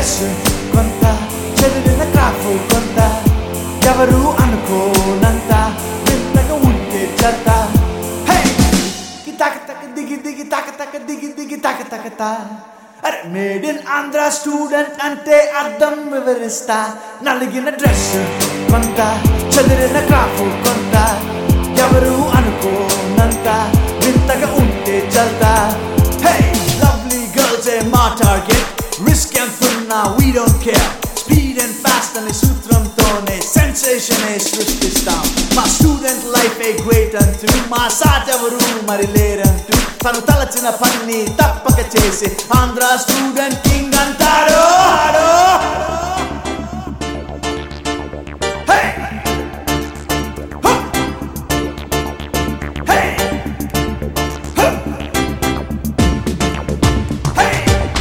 Dress కొంత చదివిన crop కొంత ఎవరు అనుకోనంత వింతగా ఉంటే చెత్త హే! కి తక తక దిగి దిగి తక తక దిగి దిగి తక తక తా అరే మేడ్ ఇన్ ఆంధ్ర స్టూడెంట్ అంటే అర్థం వివరిస్తా నలిగిన డ్రెస్ కొంత చదివిన క్రాఫ్ కొంత ఎవరు అనుకోనంత వింతగా ఉంటే చల్తా హే లవ్లీ గర్ల్స్ ఏ మా టార్గెట్ రిస్క్ ఎంతున్నా we don't care speed and fast అనే సూత్రంతోనే సెన్సేషన్ సృష్టిస్తాం మా స్టూడెంట్ లైఫ్ ఏ గ్రేట్ అంటూ మా సాట్ ఎవరు మరి లేరంటూ తను తలచిన పని తప్పక చేసి ఆంధ్ర స్టూడెంట్ కింగ్ అంటారు Hey! Huh! Hey! Huh! Hey!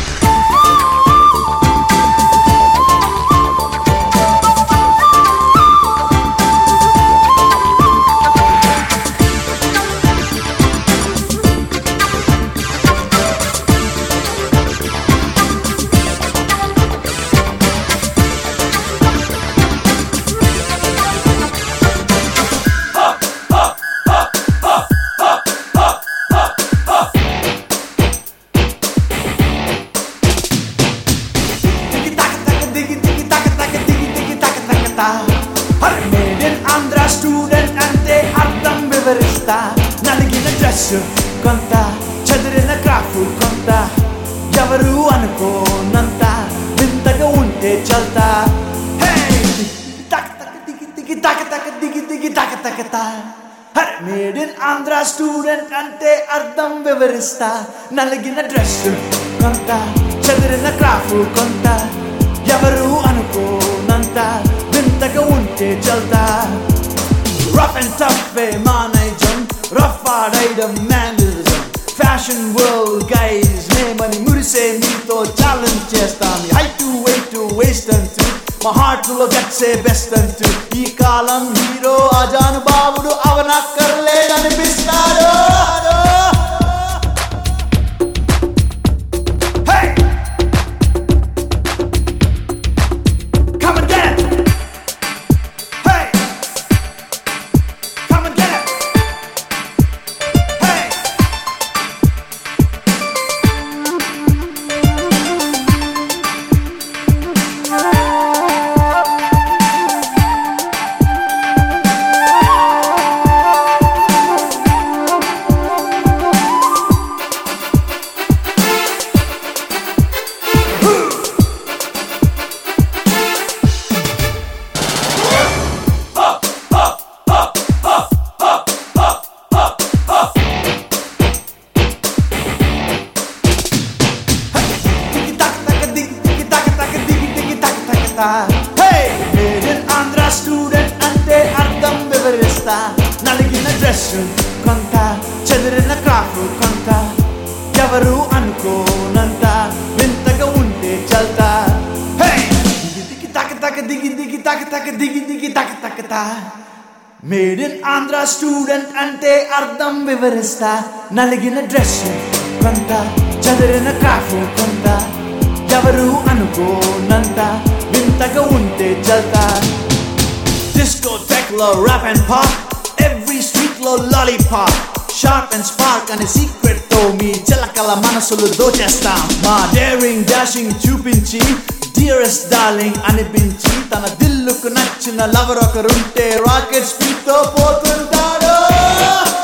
Digi taka taka digi digi taka taka digi digi taka taka ta her made in Andhra student అంటే అర్థం వివరిస్తా నలిగిన డ్రెస్ కొంత చదిరిన క్రాఫ్ కొంత ఎవరు అనుకోనంత వింతగా ఉంటే చల్తా హే తక తక దిగి దిగి తక తక దిగి దిగి తక తక తా her made in Andhra student అంటే అర్థం వివరిస్తా నలిగిన డ్రెస్ కొంత చదిరిన క్రాఫ్ కొంత ఎవరు అనుకోనంత వింతగా ఉంటే చల్తా రఫ్ అండ్ టఫ్ మా నైజం రఫ్ ఆడైడం మ్యానరిజం ఫ్యాషన్ వరల్డ్ గైజ్ మేమని మురిసే మీతో ఛాలెంజ్ చేస్తాం height to weight to waist అంటూ మా హార్ట్ లో గట్సే బెస్ట్ అంటూ ఈ కాలం హీరో అజాను బాబుడు అవనక్కర్లేదనిపిస్తాడు Hey! Come and get it! Hey! Come and get it! Hey! Digi taka taka digi digi taka taka digi digi taka taka ta Hey! Made in Andhra student అంటే అర్థం వివరిస్తా నలిగిన డ్రెస్ కొంత చెదిరిన క్రాఫ్ కొంత ఎవరు అనుకోనంత వింతగా ఉంటే చల్తా Hey! దిగి దిగి తక తక దిగి దిగి తక తక దిగి దిగి తక తక తా మేడ్ ఇన్ ఆంధ్ర స్టూడెంట్ అంటే అర్థం వివరిస్తా నలిగిన డ్రెస్ కొంత చదిరిన క్రాఫ్ కొంత ఎవరు అనుకోనంత వింతగా ఉంటే చల్తా డిస్కో టెక్ లో rap and pop every street లో లాలీపాప్ షార్ప్ అండ్ స్పార్క్ అనే సీక్రెట్ తో మీ చిలకల మనసులు దోచేస్తాం మా డేరింగ్ డాషింగ్ చూపించి డియరెస్ట్ డార్లింగ్ అనిపించి తన దిల్లుకు నచ్చిన లవర్ ఒకరుంటే రాకెట్ స్పీడ్ తో పోతుంటాడు